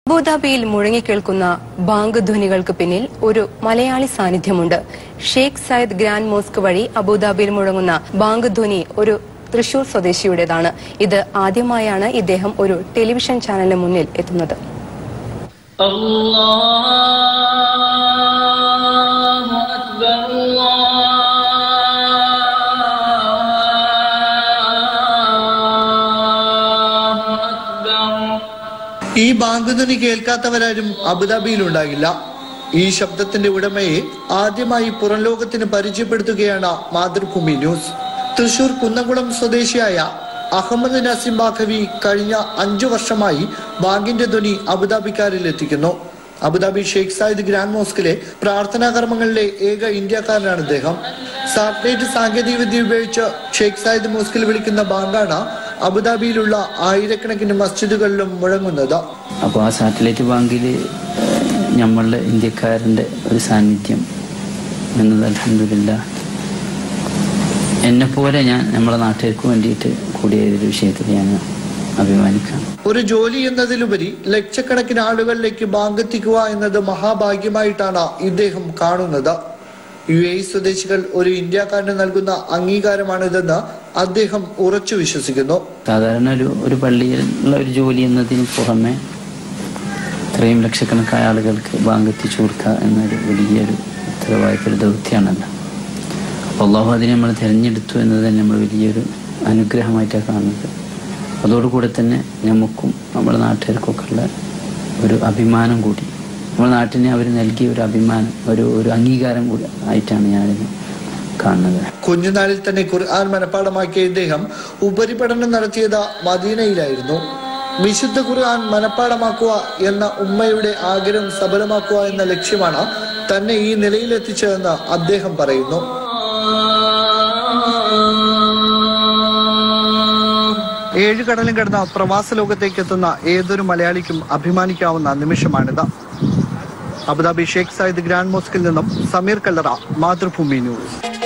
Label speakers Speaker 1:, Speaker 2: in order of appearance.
Speaker 1: അബുദാബിയിൽ മുഴങ്ങിക്കേൾക്കുന്ന ബാങ്ക് ധ്വനികൾക്ക് പിന്നിൽ ഒരു മലയാളി സാന്നിധ്യമുണ്ട് ഷെയ്ഖ് സയദ് ഗ്രാൻഡ് മോസ്ക് വഴി അബുദാബിയിൽ മുഴങ്ങുന്ന ബാങ്ക് ധ്വനി ഒരു തൃശൂർ സ്വദേശിയുടേതാണ് ഇത് ആദ്യമായാണ് ഇദ്ദേഹം ഒരു ടെലിവിഷൻ ചാനലിന് മുന്നിൽ എത്തുന്നത്
Speaker 2: الله أكبر الله أكبر
Speaker 3: ഈ ബാങ്കുധ്വനി കേൾക്കാത്തവരാരും അബുദാബിയിൽ ഉണ്ടാകില്ല ഈ ശബ്ദത്തിന്റെ ഉടമയെ ആദ്യമായി പുറം ലോകത്തിന് പരിചയപ്പെടുത്തുകയാണ് മാതൃഭൂമി ന്യൂസ് തൃശൂർ കുന്നംകുളം സ്വദേശിയായ അഹമ്മദ് നസീം ബാഖവി കഴിഞ്ഞ അഞ്ചു വർഷമായി ബാങ്കിന്റെ ധ്വനി അബുദാബിക്കാരിൽ എത്തിക്കുന്നു അബുദാബി ഷെയ്ഖ് സായിദ് ഗ്രാൻഡ് മോസ്കിലെ പ്രാർത്ഥനാ കർമ്മങ്ങളിലെ ഏക ഇന്ത്യക്കാരനാണ് ഇദ്ദേഹം സാറ്റലൈറ്റ് സാങ്കേതിക വിദ്യ ഉപയോഗിച്ച് ഷെയ്ഖ് സായിദ് മോസ്കിൽ വിളിക്കുന്ന ബാങ്കാണ് അബുദാബിയിലുള്ള ആയിരക്കണക്കിന് മസ്ജിദുകളിലും മുഴങ്ങുന്നത്
Speaker 4: അപ്പോൾ ആ സാറ്റലൈറ്റ് ബാങ്കിൽ നമ്മളുടെ ഇന്ത്യക്കാരൻ്റെ ഒരു സാന്നിധ്യം എന്നത് അലഹമില്ല എന്നെപ്പോലെ ഞാൻ നമ്മളെ നാട്ടുകാർക്ക് വേണ്ടിയിട്ട് കൂടിയ ഒരു വിഷയത്തിൽ ഞാൻ അഭിമാനിക്കാം
Speaker 3: ഒരു ജോലി എന്നതിലുപരി ലക്ഷക്കണക്കിന് ആളുകളിലേക്ക് ബാങ്ക് എത്തിക്കുക എന്നത് മഹാഭാഗ്യമായിട്ടാണ് ഇദ്ദേഹം കാണുന്നത് യു എ സ്വദേശികൾ ഒരു ഇന്ത്യക്കാരന് നൽകുന്ന അംഗീകാരമാണിതെന്ന് അദ്ദേഹം ഉറച്ചു വിശ്വസിക്കുന്നു
Speaker 4: സാധാരണ ഒരു ഒരു പള്ളിയിലുള്ള ഒരു ജോലി എന്നതിന് പുറമെ ഇത്രയും ലക്ഷക്കണക്കായ ആളുകൾക്ക് ബാങ്ക് എത്തിച്ചു കൊടുക്കുക എന്നൊരു വലിയൊരു ഉത്തരവാദിത്തൊരു ദൗത്യമാണല്ലോ അപ്പോൾ അള്ളാഹു അതിനെ നമ്മൾ തിരഞ്ഞെടുത്തു എന്നത് തന്നെ നമ്മൾ വലിയൊരു അനുഗ്രഹമായിട്ടാണ് കാണുന്നത് അതോടുകൂടെ തന്നെ നമുക്കും നമ്മുടെ നാട്ടുകാർക്കൊക്കെ ഉള്ള ഒരു അഭിമാനം കൂടി നമ്മുടെ നാട്ടിനെ അവർ നൽകിയ ഒരു അഭിമാനം ഒരു ഒരു അംഗീകാരം കൂടി ആയിട്ടാണ് ഞാനിത് കാണുന്നത്
Speaker 3: കുഞ്ഞുനാളിൽ തന്നെ ഖുർആൻ മനഃപ്പാടമാക്കിയ ഇദ്ദേഹം ഉപരിപഠനം നടത്തിയത് മദീനയിലായിരുന്നു വിശുദ്ധ ഖുർആൻ മനഃപ്പാടമാക്കുക എന്ന ഉമ്മയുടെ ആഗ്രഹം സഫലമാക്കുക എന്ന ലക്ഷ്യമാണ് തന്നെ ഈ നിലയിലെത്തിച്ചതെന്ന് അദ്ദേഹം പറയുന്നു ഏഴ് കടലും കടന്ന പ്രവാസ ലോകത്തേക്ക് എത്തുന്ന ഏതൊരു മലയാളിക്കും അഭിമാനിക്കാവുന്ന നിമിഷമാണിത് അബുദാബി ഷേഖ് സായിദ് ഗ്രാൻഡ് മോസ്കിൽ നിന്നും സമീർ കല്ലറ മാതൃഭൂമി ന്യൂസ്